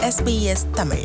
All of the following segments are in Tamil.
SBS தமிழ்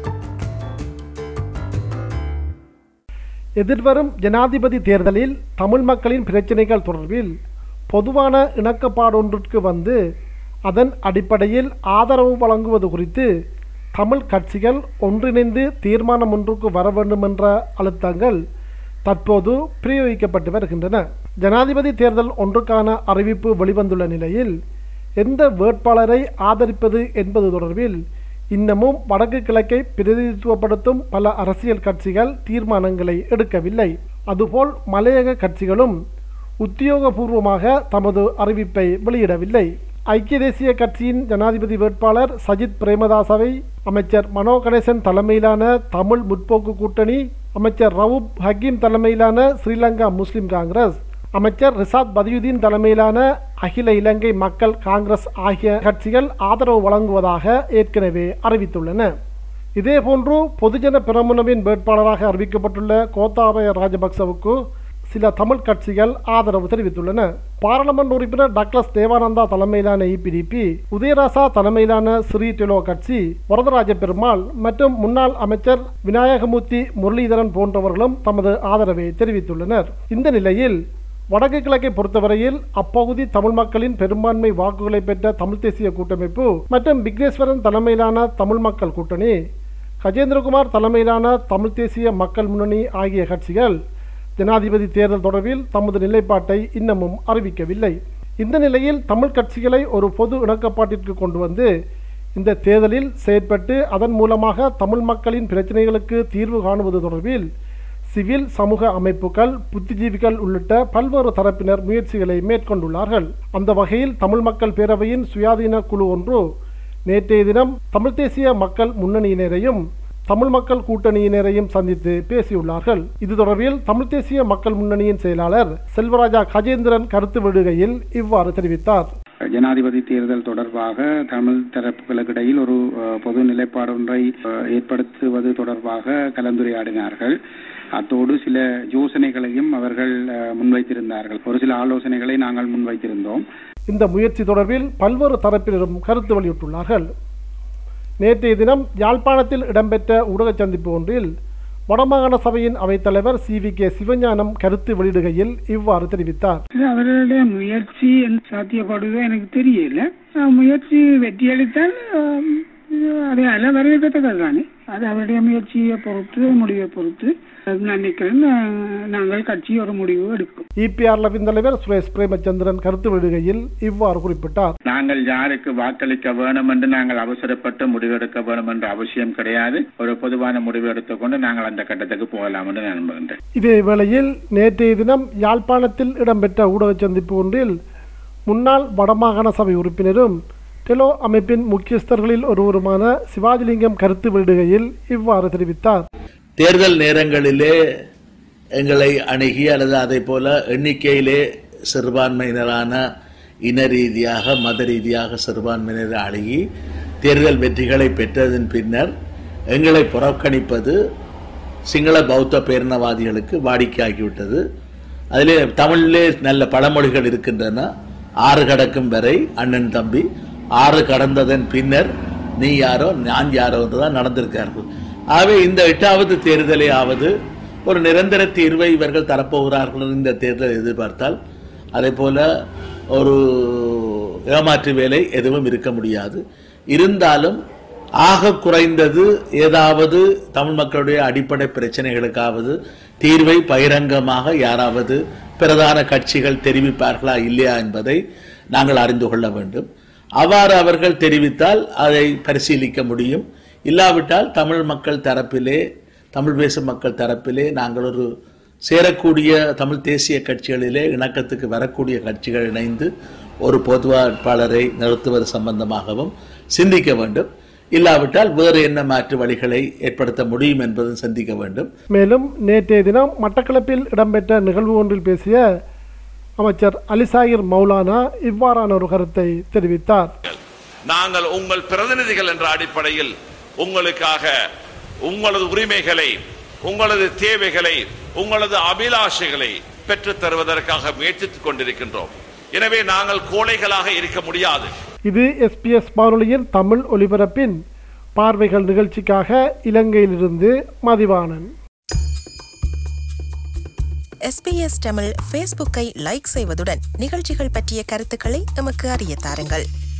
எதிர்வரும் ஜனாதிபதி தேர்தலில் தமிழ் மக்களின் பிரச்சினைகள் தொடர்பில் பொதுவான இணக்கப்பாடொன்றிற்கு வந்து அதன் அடிப்படையில் ஆதரவு வழங்குவது குறித்து தமிழ் கட்சிகள் ஒன்றிணைந்து தீர்மானம் ஒன்றுக்கு வர வேண்டும் என்ற அழுத்தங்கள் தற்போது பிரயோகிக்கப்பட்டு வருகின்றன ஜனாதிபதி தேர்தல் ஒன்றுக்கான அறிவிப்பு வெளிவந்துள்ள நிலையில் எந்த வேட்பாளரை ஆதரிப்பது என்பது தொடர்பில் இன்னமும் வடக்கு கிழக்கை பிரதிநிதித்துவப்படுத்தும் பல அரசியல் கட்சிகள் தீர்மானங்களை எடுக்கவில்லை அதுபோல் மலையக கட்சிகளும் உத்தியோகபூர்வமாக தமது அறிவிப்பை வெளியிடவில்லை ஐக்கிய தேசிய கட்சியின் ஜனாதிபதி வேட்பாளர் சஜித் பிரேமதாசவை அமைச்சர் மனோ கணேசன் தலைமையிலான தமிழ் முற்போக்கு கூட்டணி அமைச்சர் ரவூப் ஹக்கீம் தலைமையிலான ஸ்ரீலங்கா முஸ்லிம் காங்கிரஸ் அமைச்சர் ரிசாத் பதியுதீன் தலைமையிலான அகில இலங்கை மக்கள் காங்கிரஸ் ஆகிய கட்சிகள் ஆதரவு வழங்குவதாக ஏற்கனவே அறிவித்துள்ளன இதேபோன்று பொதுஜன பிரமுனவின் வேட்பாளராக அறிவிக்கப்பட்டுள்ள கோத்தாபய ராஜபக்சவுக்கு சில தமிழ் கட்சிகள் ஆதரவு தெரிவித்துள்ளன பாராளுமன்ற உறுப்பினர் டாக்டர் தேவானந்தா தலைமையிலான இபிடிபி உதயராசா தலைமையிலான ஸ்ரீ டெலோ கட்சி வரதராஜ பெருமாள் மற்றும் முன்னாள் அமைச்சர் விநாயகமூர்த்தி முரளிதரன் போன்றவர்களும் தமது ஆதரவை தெரிவித்துள்ளனர் இந்த நிலையில் வடக்கு கிழக்கை பொறுத்தவரையில் அப்பகுதி தமிழ் மக்களின் பெரும்பான்மை வாக்குகளை பெற்ற தமிழ் தேசிய கூட்டமைப்பு மற்றும் விக்னேஸ்வரன் தலைமையிலான தமிழ் மக்கள் கூட்டணி கஜேந்திரகுமார் தலைமையிலான தமிழ் தேசிய மக்கள் முன்னணி ஆகிய கட்சிகள் ஜனாதிபதி தேர்தல் தொடர்பில் தமது நிலைப்பாட்டை இன்னமும் அறிவிக்கவில்லை இந்த நிலையில் தமிழ் கட்சிகளை ஒரு பொது இணக்கப்பாட்டிற்கு கொண்டு வந்து இந்த தேர்தலில் செயற்பட்டு அதன் மூலமாக தமிழ் மக்களின் பிரச்சனைகளுக்கு தீர்வு காணுவது தொடர்பில் சிவில் சமூக அமைப்புகள் புத்திஜீவிகள் உள்ளிட்ட பல்வேறு தரப்பினர் முயற்சிகளை மேற்கொண்டுள்ளார்கள் அந்த வகையில் தமிழ் மக்கள் பேரவையின் சுயாதீன குழு ஒன்று நேற்றைய தினம் தமிழ் தேசிய மக்கள் முன்னணியினரையும் தமிழ் மக்கள் கூட்டணியினரையும் சந்தித்து பேசியுள்ளார்கள் இது தொடர்பில் தமிழ் தேசிய மக்கள் முன்னணியின் செயலாளர் செல்வராஜா கஜேந்திரன் கருத்து விடுகையில் இவ்வாறு தெரிவித்தார் ஜனாதிபதி தேர்தல் தொடர்பாக தமிழ் தரப்புகளுக்கிடையில் ஒரு அஹ், பொது நிலைப்பாடு ஒன்றை அஹ், ஏற்படுத்துவது தொடர்பாக கலந்துரையாடினார்கள் அத்தோடு சில யோசனைகளையும் அவர்கள் அஹ், முன்வைத்திருந்தார்கள் ஒரு சில ஆலோசனைகளை நாங்கள் முன்வைத்திருந்தோம் இந்த முயற்சி தொடர்பில் பல்வேறு தரப்பினரும் கருத்து வெளியிட்டுள்ளார்கள் நேற்றைய தினம் யாழ்ப்பாணத்தில் இடம்பெற்ற ஊடக சந்திப்பு ஒன்றில் வடமாகாண சபையின் அவைத்தலைவர் சி வி கே சிவஞானம் கருத்து வெளியிடுகையில் இவ்வாறு தெரிவித்தார் இது அவர்களுடைய முயற்சி என்ன சாத்தியப்படுதோ எனக்கு தெரியல அஹ் முயற்சி வெற்றியளித்தால் அஹ், அது அல்ல வரவேற்கத்தக்கது தானே அது அவருடைய முயற்சியை பொறுத்து முடிவை பொறுத்து அது நான் நினைக்கிறேன் அஹ், நாங்கள் கட்சி ஒரு முடிவு எடுக்கும் இபிஆர் லவின் தலைவர் சுரேஷ் பிரேமச்சந்திரன் கருத்து வெளியிடுகையில் இவ்வாறு குறிப்பிட்டார் நாங்கள் யாருக்கு வாக்களிக்க வேணும் என்று நாங்கள் அவசரப்பட்டு முடிவெடுக்க வேணும் என்ற அவசியம் கிடையாது ஒரு பொதுவான முடிவு எடுத்துக்கொண்டு நாங்கள் அந்த கட்டத்துக்கு போகலாம் என்று நான் நம்புகின்றேன் இதே வேளையில் நேற்றைய தினம் யாழ்ப்பாணத்தில் இடம்பெற்ற ஊடக சந்திப்பு ஒன்றில் முன்னாள் வடமாகாண சபை உறுப்பினரும் டெலோ அமைப்பின் முக்கியஸ்தர்களில் ஒருவருமான சிவாஜிலிங்கம் கருத்து வெளியிடுகையில் இவ்வாறு தெரிவித்தார் தேர்தல் நேரங்களிலே எங்களை அணுகி அல்லது அதை போல எண்ணிக்கையிலே சிறுபான்மையினரான இன ரீதியாக மத ரீதியாக சிறுபான்மையினரை அணுகி தேர்தல் வெற்றிகளை பெற்றதன் பின்னர் எங்களை புறக்கணிப்பது சிங்கள பௌத்த பேரினவாதிகளுக்கு வாடிக்கையாகிவிட்டது அதிலே தமிழிலே நல்ல பழமொழிகள் இருக்கின்றன ஆறு கடக்கும் வரை அண்ணன் தம்பி ஆறு கடந்ததன் பின்னர் நீ யாரோ நான் யாரோ என்றுதான் நடந்திருக்கார்கள் ஆகவே இந்த எட்டாவது தேர்தலே ஆவது ஒரு நிரந்தர தீர்வை இவர்கள் தரப்போகிறார்கள் என்று இந்த தேர்தலை எதிர்பார்த்தால் அதே போல ஒரு ஏமாற்று வேலை எதுவும் இருக்க முடியாது இருந்தாலும் ஆக குறைந்தது ஏதாவது தமிழ் மக்களுடைய அடிப்படை பிரச்சனைகளுக்காவது தீர்வை பகிரங்கமாக யாராவது பிரதான கட்சிகள் தெரிவிப்பார்களா இல்லையா என்பதை நாங்கள் அறிந்து கொள்ள வேண்டும் அவ்வாறு அவர்கள் தெரிவித்தால் அதை பரிசீலிக்க முடியும் இல்லாவிட்டால் தமிழ் மக்கள் தரப்பிலே தமிழ் பேசும் மக்கள் தரப்பிலே நாங்கள் ஒரு சேரக்கூடிய தமிழ் தேசிய கட்சிகளிலே இணக்கத்துக்கு வரக்கூடிய கட்சிகள் இணைந்து ஒரு பொது வேட்பாளரை நிறுத்துவது சம்பந்தமாகவும் சிந்திக்க வேண்டும் இல்லாவிட்டால் வேறு என்ன மாற்று வழிகளை ஏற்படுத்த முடியும் என்பதும் சிந்திக்க வேண்டும் மேலும் நேற்றைய தினம் மட்டக்களப்பில் இடம்பெற்ற நிகழ்வு ஒன்றில் பேசிய அமைச்சர் அலிசாயிர் மௌலானா இவ்வாறான ஒரு கருத்தை தெரிவித்தார் நாங்கள் உங்கள் பிரதிநிதிகள் என்ற அடிப்படையில் உங்களுக்காக உங்களது உரிமைகளை உங்களது தேவைகளை உங்களது அபிலாஷைகளை பெற்றுத் தருவதற்காக முயற்சித்துக் கொண்டிருக்கின்றோம் எனவே நாங்கள் கோழைகளாக இருக்க முடியாது இது எஸ்பிஎஸ் வானொலியின் தமிழ் ஒலிபரப்பின் பார்வைகள் நிகழ்ச்சிக்காக இலங்கையிலிருந்து மதிவாணன் எஸ்பிஎஸ் தமிழ் ஃபேஸ்புக்கை லைக் செய்வதுடன் நிகழ்ச்சிகள் பற்றிய கருத்துக்களை எமக்கு அறிய தாருங்கள்